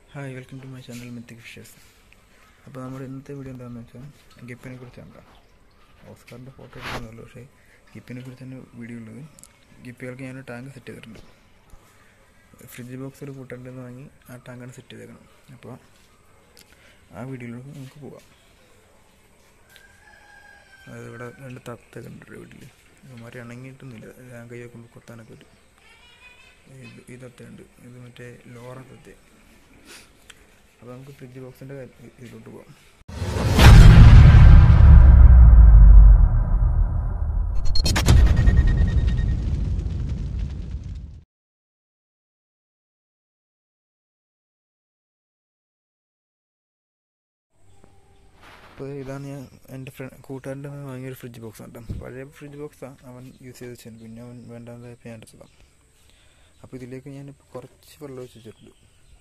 hi welcome to my channel mythic fishers അപ്പോൾ നമ്മുടെ ഇന്നത്തെ വീഡിയോ എന്താണെന്ന് വെച്ചാൽ ഗപ്പിനെ കുറിച്ചാണ് കേട്ടോ ഓസ്കാറിൻ്റെ ഫോട്ടോ എടുക്കുന്നുള്ളൂ പക്ഷേ ഗപ്പിനെ കുറിച്ച് തന്നെ വീഡിയോ ഉള്ളത് ഗപ്പികൾക്ക് ഞാൻ ടാങ്ക് സെറ്റ് ചെയ്തിട്ടുണ്ട് ഫ്രിഡ്ജ് ബോക്സ് ഒരു കൂട്ടണ്ടെന്ന് വാങ്ങി ആ ടാങ്കാണ് സെറ്റ് ചെയ്തേക്കണം അപ്പോൾ ആ വീഡിയോയിലേക്ക് നമുക്ക് പോവാം അതായത് ഇവിടെ രണ്ട് തത്തൊക്കെ ഉണ്ട് വീട്ടിൽ ഇവന്മാരെ ഇണങ്ങിയിട്ടൊന്നുമില്ല ഞാൻ കൈ വെക്കുമ്പോൾ കൊത്താനൊക്കെ പറ്റും ഇത് ഈ തത്തയുണ്ട് ഇത് മറ്റേ ലോറ തത്തേ അപ്പോൾ നമുക്ക് ഫ്രിഡ്ജ് ബോക്സിൻ്റെ ഇതിലോട്ട് പോകാം അപ്പോൾ ഇതാണ് ഞാൻ എൻ്റെ ഫ്രണ്ട് കൂട്ടുകാരൻ്റെ നിന്ന് വാങ്ങിയൊരു ഫ്രിഡ്ജ് ബോക്സ് കേട്ടോ പഴയ ഫ്രിഡ്ജ് ബോക്സാണ് അവൻ യൂസ് ചെയ്ത് വെച്ചത് പിന്നെ അവൻ വേണ്ടാതായപ്പോൾ ഞാൻ എടുത്തതാണ് അപ്പോൾ ഇതിലേക്ക് ഞാനിപ്പോൾ കുറച്ച് വെള്ളം ഒഴിച്ച് വെച്ചിട്ടുണ്ട്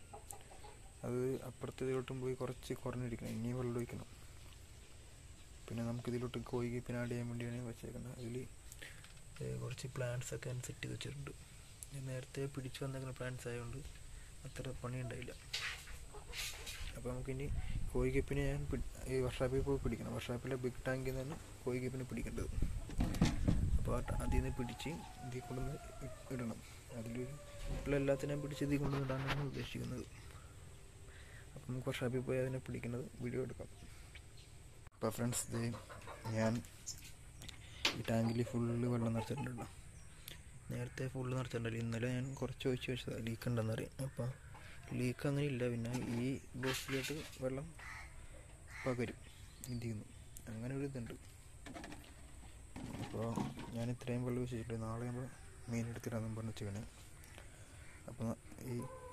അത് അപ്പുറത്തെ ഇതിലോട്ടും പോയി കുറച്ച് കുറഞ്ഞിരിക്കണം ഇനിയും വെള്ളം ഒഴിക്കണം പിന്നെ നമുക്ക് ഇതിലോട്ട് കോഴി പിന്നെ ആഡ് ചെയ്യാൻ വേണ്ടിയാണ് വെച്ചേക്കുന്നത് അതിൽ കുറച്ച് പ്ലാന്റ്സ് ഒക്കെ ഞാൻ സെറ്റ് ചെയ്ത് വെച്ചിട്ടുണ്ട് ഞാൻ നേരത്തെ പിടിച്ചു വന്നേക്കുന്ന പ്ലാന്റ്സ് ആയതുകൊണ്ട് അത്ര പണി ഉണ്ടായില്ല അപ്പോൾ നമുക്കിനി കോഴിക്കപ്പിനെ ഞാൻ ഈ വർഷാപ്പിൽ പോയി പിടിക്കണം വർഷാപ്പിലെ ബിഗ് ടാങ്കിൽ നിന്നാണ് കോഴിക്കപ്പിനെ പിടിക്കേണ്ടത് അപ്പോൾ അതിൽ നിന്ന് പിടിച്ച് ഇതിൽ കൊണ്ടുവന്ന് ഇടണം അതിൽ ഉള്ള എല്ലാത്തിനെയും പിടിച്ച് ഇതിൽ കൊണ്ടുവന്ന് ഇടാനാണ് ഉദ്ദേശിക്കുന്നത് അപ്പം നമുക്ക് വർഷാപ്പിൽ പോയി അതിനെ പിടിക്കുന്നത് വീഡിയോ എടുക്കാം അപ്പോൾ ഫ്രണ്ട്സ് ഇത് ഞാൻ ഈ ടാങ്കിൽ ഫുള്ള് വെള്ളം നിറച്ചിട്ടുണ്ടല്ലോ നേരത്തെ ഫുള്ള് നിറച്ചിട്ടുണ്ടല്ലോ ഇന്നലെ ഞാൻ കുറച്ച് ഒഴിച്ച് വെച്ചതാണ് ലീക്ക് ഉണ്ടെന്നറിയാം അപ്പോൾ ലീക്ക് അങ്ങനെ ഇല്ല പിന്നെ ഈ ബോക്സിലോട്ട് വെള്ളം പകരും ഇതിൽ നിന്ന് അങ്ങനെ ഒരു ഇതുണ്ട് അപ്പോൾ ഞാൻ ഇത്രയും വെള്ളം വെച്ചിട്ടുണ്ട് നാളെ നമ്മൾ മീൻ എടുത്തിടാന്നും പറഞ്ഞ് വെച്ചാണ് അപ്പോൾ ഈ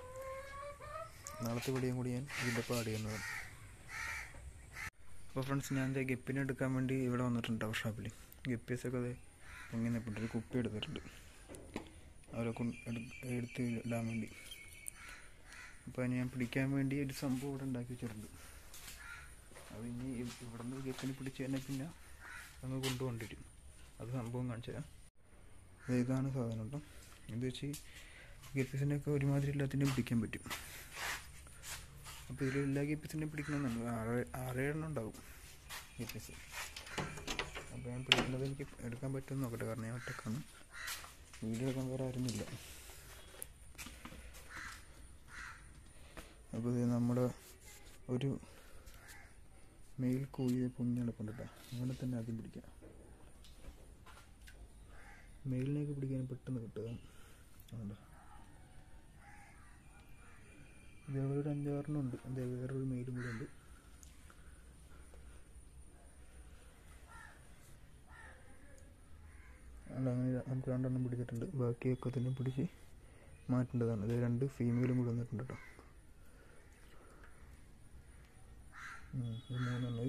നാളത്തെ വീഡിയോയും കൂടി ഞാൻ ഇതിൻ്റെ ഒപ്പം ആഡ് ചെയ്യുന്നതാണ് അപ്പോൾ ഫ്രണ്ട്സ് ഞാൻ എന്താ ഗപ്പിനെ എടുക്കാൻ വേണ്ടി ഇവിടെ വന്നിട്ടുണ്ട് അവർ ഷോപ്പിൽ ഗപ്പീസൊക്കെ അത് പൊങ്ങി ഒരു കുപ്പി എടുത്തിട്ടുണ്ട് അവരെ കൊണ്ട് എടുത്ത് ഇടാൻ വേണ്ടി അപ്പോൾ അതിന് ഞാൻ പിടിക്കാൻ വേണ്ടി ഒരു സംഭവം ഇവിടെ ഉണ്ടാക്കി വെച്ചിട്ടുണ്ട് അത് ഇനി ഇവിടെ നിന്ന് ഗപ്പിനെ പിടിച്ച് തന്നെ പിന്നെ അങ്ങ് കൊണ്ടുകൊണ്ടിരും അത് സംഭവം കാണിച്ചു തരാം ഇതാണ് സാധനം കേട്ടോ ഇത് വെച്ച് ഗപ്പീസിനെയൊക്കെ ഒരുമാതിരി എല്ലാത്തിൻ്റെയും പിടിക്കാൻ പറ്റും അപ്പോൾ ഇതിൽ എല്ലാ ഗപ്പീസിൻ്റെയും പിടിക്കണമെന്നുണ്ട് ആറ് ആറേഴെണ്ണം ഉണ്ടാവും ഗപ്പീസ് അപ്പോൾ ഞാൻ പിടിക്കുന്നത് എനിക്ക് എടുക്കാൻ പറ്റുമെന്ന് നോക്കട്ടെ കാരണം ഞാൻ ഒറ്റക്കാണ് വീഡിയോ എടുക്കാൻ വേറെ ആരുമില്ല അപ്പോൾ ഇത് നമ്മുടെ ഒരു മെയിൽ കോഴിയെ പൊങ്ങി നടക്കുന്നുണ്ട് അങ്ങനെ തന്നെ ആദ്യം പിടിക്കാം മെയിലിനെയൊക്കെ പിടിക്കാൻ പെട്ടെന്ന് കിട്ടുക അതുകൊണ്ട് ഇതേപോലെ ഒരു അഞ്ചാറെണ്ണം ഉണ്ട് അതേ വേറൊരു മെയിലും കൂടെ ഉണ്ട് അല്ല അങ്ങനെ നമുക്ക് രണ്ടെണ്ണം പിടിച്ചിട്ടുണ്ട് ബാക്കിയൊക്കെ തന്നെ പിടിച്ച് മാറ്റേണ്ടതാണ് ഇത് രണ്ട് ഫീമെയിലും കൂടി വന്നിട്ടുണ്ട് കേട്ടോ ഇത് മൂന്നെണ്ണമായി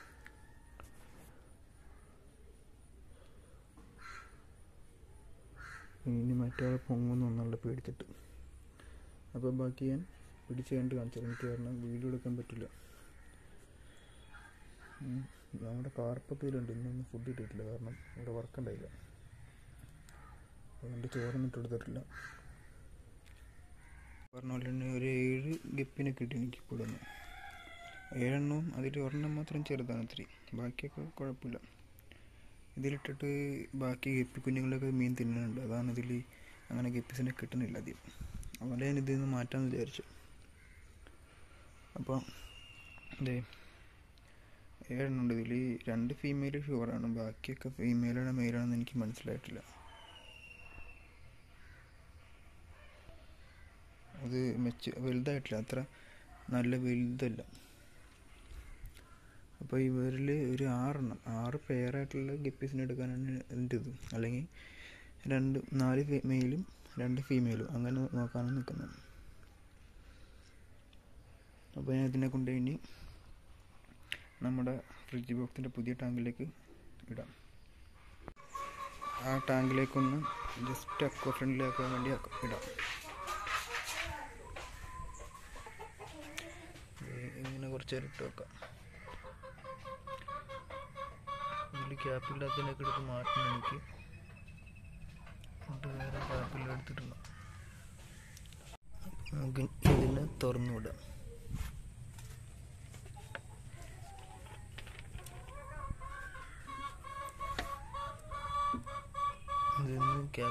ഇനി മറ്റേ പൊങ്ങുന്ന ഒന്നുള്ള പേടിച്ചിട്ട് അപ്പോൾ ബാക്കി ഞാൻ പിടിച്ച് കണ്ട് കാണിച്ചത് എനിക്ക് കാരണം വീഡിയോ എടുക്കാൻ പറ്റില്ല നമ്മുടെ കാർപ്പൊക്കെ ഇതിലുണ്ട് ഇന്നൊന്നും ഫുഡ് കിട്ടിയിട്ടില്ല കാരണം ഇവിടെ വർക്ക് ഉണ്ടായില്ല അതുകൊണ്ട് ചോറൊന്നും ഇട്ടെടുത്തിട്ടില്ല പറഞ്ഞ പോലെ തന്നെ ഒരു ഏഴ് ഗപ്പിനെ കിട്ടി എനിക്ക് ഇപ്പോൾ ഒന്ന് ഏഴെണ്ണവും അതിൽ ഒരെണ്ണം മാത്രം ചെറുതാണ് ഇത്തിരി ബാക്കിയൊക്കെ കുഴപ്പമില്ല ഇതിലിട്ടിട്ട് ബാക്കി ഗപ്പി കുഞ്ഞുങ്ങളൊക്കെ മീൻ തിന്നുന്നുണ്ട് അതാണ് ഇതിൽ അങ്ങനെ ഗപ്പിസിനെ കിട്ടുന്നില്ല അധികം അതുകൊണ്ട് ഞാൻ ഇതിൽ നിന്ന് മാറ്റാമെന്ന് വിചാരിച്ചു അപ്പോൾ അതെ ഏഴെണ്ണം ഉണ്ട് ഇതിൽ രണ്ട് ഫീമെയിൽ ഷുവറാണ് ബാക്കിയൊക്കെ ഫീമെയിലാണോ മെയിലാണെന്ന് എനിക്ക് മനസ്സിലായിട്ടില്ല അത് മെച്ച് വലുതായിട്ടില്ല അത്ര നല്ല വലുതല്ല അപ്പോൾ ഇവരിൽ ഒരു ആറെണ്ണം ആറ് പെയറായിട്ടുള്ള ഗപ്പീസിനെ എടുക്കാനാണ് എൻ്റെ ഇത് അല്ലെങ്കിൽ രണ്ട് നാല് മെയിലും രണ്ട് ഫീമെയിലും അങ്ങനെ നോക്കാനാണ് നിൽക്കുന്നത് അപ്പോൾ ഞാൻ ഇതിനെ കൊണ്ട് ഇനി നമ്മുടെ ഫ്രിഡ്ജ് ബോക്സിൻ്റെ പുതിയ ടാങ്കിലേക്ക് ഇടാം ആ ടാങ്കിലേക്കൊന്ന് ജസ്റ്റ് അക്വ ഫ്രണ്ട്ലി ആക്കാൻ വേണ്ടി ഇടാം ഇങ്ങനെ കുറച്ച് നേരം ഇട്ട് വെക്കാം ഇതിൽ ക്യാപ്പില്ലാത്തതിനൊക്കെ എടുത്ത് മാറ്റണം എനിക്ക് എന്നിട്ട് വേറെ ക്യാപ്പില്ല എടുത്തിട്ടുണ്ട് നമുക്ക് ഇതിനെ തുറന്നു വിടാം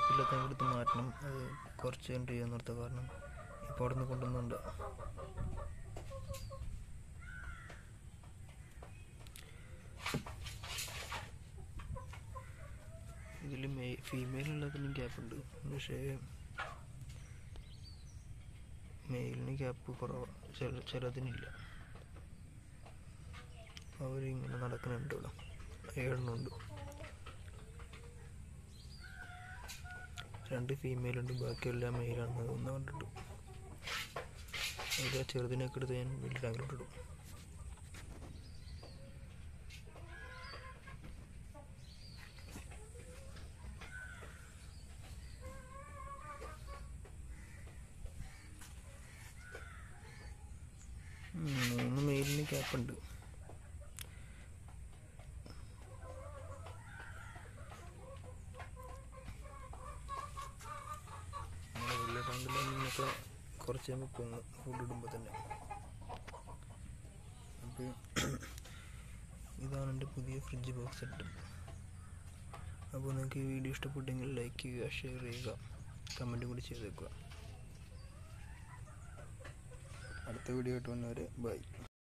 ഗ്യാപ്പില്ലാത്ത എടുത്ത് മാറ്റണം അത് കുറച്ച് കഴിഞ്ഞിട്ട് ചെയ്യാൻ നിർത്താം കാരണം ഇപ്പോൾ അവിടെ നിന്ന് കൊണ്ടുവന്നുണ്ട് ഇതിൽ മെയ് ഫീമെയിൽ എല്ലാത്തിനും ഗ്യാപ്പ് ഉണ്ട് പക്ഷേ മെയിലിന് ഗ്യാപ്പ് കുറവാണ് ചില ചിലതിനില്ല അവരിങ്ങനെ നടക്കുന്നുണ്ട് ഇവിടെ ഏഴെണ്ണമുണ്ട് രണ്ട് ഫീമെയിൽ ഉണ്ട് ബാക്കിയെല്ലാം മെയിലാണെന്ന് ഒന്ന് കണ്ടിട്ടു അതിൽ ആ ചെറുതിനൊക്കെ എടുത്ത് ഞാൻ വലിയ ടാങ്കിലോട്ട് ഇടും ഉം, മൂന്ന് മെയിലിന് ക്യാപ്പ് ഉണ്ട് നമ്മുടെ വലിയ ടാങ്കിൽ നിന്നൊക്കെ കുറച്ച് കഴിയുമ്പോൾ പൊങ്ങും ഫുഡ് ഇടുമ്പോൾ തന്നെ അപ്പോൾ ഇതാണ് എൻ്റെ പുതിയ ഫ്രിഡ്ജ് ബോക്സ് സെറ്റ് അപ്പോൾ നിങ്ങൾക്ക് ഈ വീഡിയോ ഇഷ്ടപ്പെട്ടെങ്കിൽ ലൈക്ക് ചെയ്യുക ഷെയർ ചെയ്യുക കമൻറ്റ് കൂടി ചെയ്തേക്കുക അടുത്ത വീഡിയോ ആയിട്ട് വന്നവരെ ബൈ